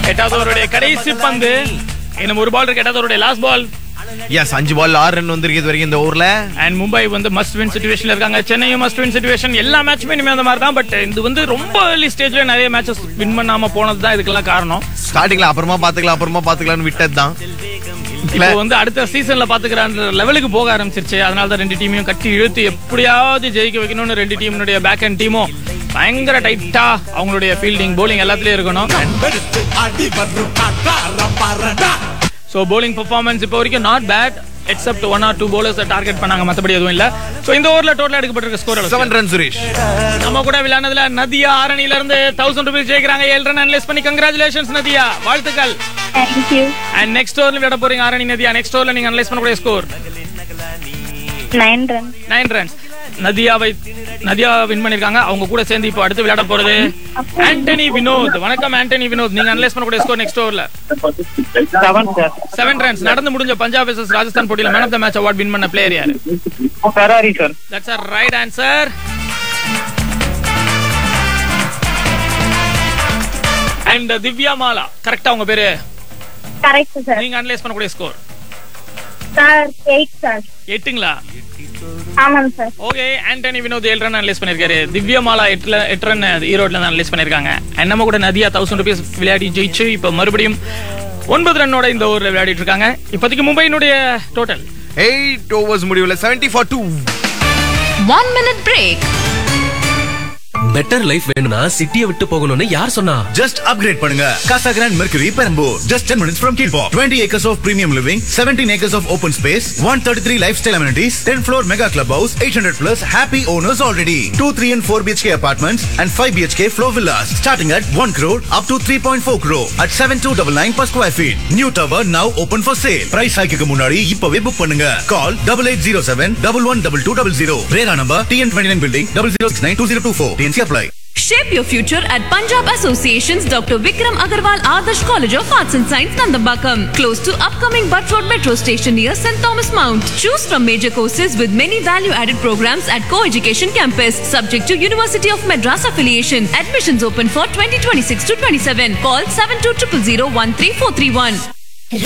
எட்டாவது ஓவருடைய கடைசி பந்து இன்னும் ஒரு பால் இருக்கு எட்டாவது ஓவருடைய லாஸ்ட் பால் எஸ் அஞ்சு பால் ஆறு ரன் வந்திருக்கு இது வரைக்கும் இந்த ஊர்ல அண்ட் மும்பை வந்து மஸ்ட் வின் சுச்சுவேஷன்ல இருக்காங்க சென்னையும் மஸ்ட் வின் சுச்சுவேஷன் எல்லா மேட்சுமே இனிமே அந்த மாதிரி தான் பட் இது வந்து ரொம்ப ஏர்லி ஸ்டேஜ்ல நிறைய மேட்சஸ் வின் பண்ணாம போனது தான் இதுக்கெல்லாம் காரணம் ஸ்டார்டிங்ல அப்புறமா பாத்துக்கலாம் அப்புறமா பாத்துக்கலாம்னு விட்டது தான் இப்போ வந்து அடுத்த சீசன்ல பாத்துக்கிறான்ற லெவலுக்கு போக ஆரம்பிச்சிருச்சு அதனால தான் ரெண்டு டீமையும் கட்டி இழுத்து எப்படியாவது ஜெயிக்க வைக்கணும்னு ரெண்டு டீமுடைய பேக் அண்ட் டீமும் பயங்கர டைட்டா அவங்களுடைய ஃபீல்டிங் bowling எல்லாத்துலயும் இருக்கணும் ஸோ bowling பெர்ஃபார்மன்ஸ் இப்போ வரைக்கும் not bad except one or two bowlers target பண்ணாங்க மற்றபடி எதுவும் இல்ல ஸோ இந்த ஓவர்ல டோட்டல் எடுக்கப்பட்டிருக்க ஸ்கோர் செவன் ரன் சுரேஷ் நம்ம கூட விளையாடுனதுல நதியா ஆரணில இருந்து தௌசண்ட் ருபீஸ் ஜெயிக்கிறாங்க ஏழு ரன் அனலைஸ் பண்ணி கங்க்ராச்சுலேஷன்ஸ் நதியா வாழ்த்துக்கள் Thank you. அண்ட் நெக்ஸ்ட் ஓவர்ல விளையாட போறீங்க ஆரணி நதியா நெக்ஸ்ட் ஓவர்ல நீங்க அனலைஸ் பண்ணக்கூடிய score Nine runs. Nine runs நதியாவை நதியா வின் பண்ணிருக்காங்க அவங்க கூட சேர்ந்து இப்போ அடுத்து விளையாட போறது ஆண்டனி வினோத் வணக்கம் ஆண்டனி வினோத் நீங்க அனலைஸ் பண்ணக்கூடிய ஸ்கோர் நெக்ஸ்ட் ஓவர்ல செவன் சார் செவன் ரன்ஸ் நடந்து முடிஞ்ச பஞ்சாப் vs ராஜஸ்தான் போட்டியில man of the match award win பண்ண பிளேயர் யாரு Ferreira sir that's a right answer and Divya Mala கரெக்டா உங்க பேரு Correct, sir. நீங்க அனலைஸ் பண்ணக்கூடிய ஸ்கோர் Sir, eight, sir. எட்டுங்களா ஆமாம் சார் ஓகே ஆண்டனி வினோத் ஏழு ரன் அனலைஸ் பண்ணிருக்காரு திவ்யா மாலா எட்டுல எட்டு ரன் ஈரோட்ல இருந்து அனலைஸ் பண்ணிருக்காங்க And நம்ம கூட நதியா தௌசண்ட் ருபீஸ் விளையாடி ஜெயிச்சு இப்ப மறுபடியும் ஒன்பது ரன்னோட இந்த ஓவர்ல விளையாடிட்டு இருக்காங்க இப்போதைக்கு மும்பையினுடைய டோட்டல் எயிட் ஓவர்ஸ் முடிவுல seventy for two One minute break. Better life வேணும்னா சிட்டியை விட்டு போகணும்னு யார் சொன்னா Just upgrade பண்ணுங்க Casa Grand Mercury Perambur. Just 10 minutes from Kilpaw. 20 acres of premium living, 17 acres of open space, 133 lifestyle amenities, 10 floor mega clubhouse, 800 plus happy owners already. 2, 3 and 4 BHK apartments and 5 BHK floor villas starting at 1 crore up to 3.4 crore at 7299 per square feet. New tower now open for sale. Price hike க்கு முன்னாடி இப்பவே book பண்ணுங்க. Call 8807 112200. Rera number TN29 building 00692024. TNC apply. Shape your future at Punjab Association's Dr. Vikram Agarwal Adarsh College of Arts and Science, Nandambakam, close to upcoming Butt Road Metro Station near St. Thomas Mount. Choose from major courses with many value-added programs at co-education campus, subject to University of Madras affiliation. Admissions open for 2026 to 27. Call 7200 13431.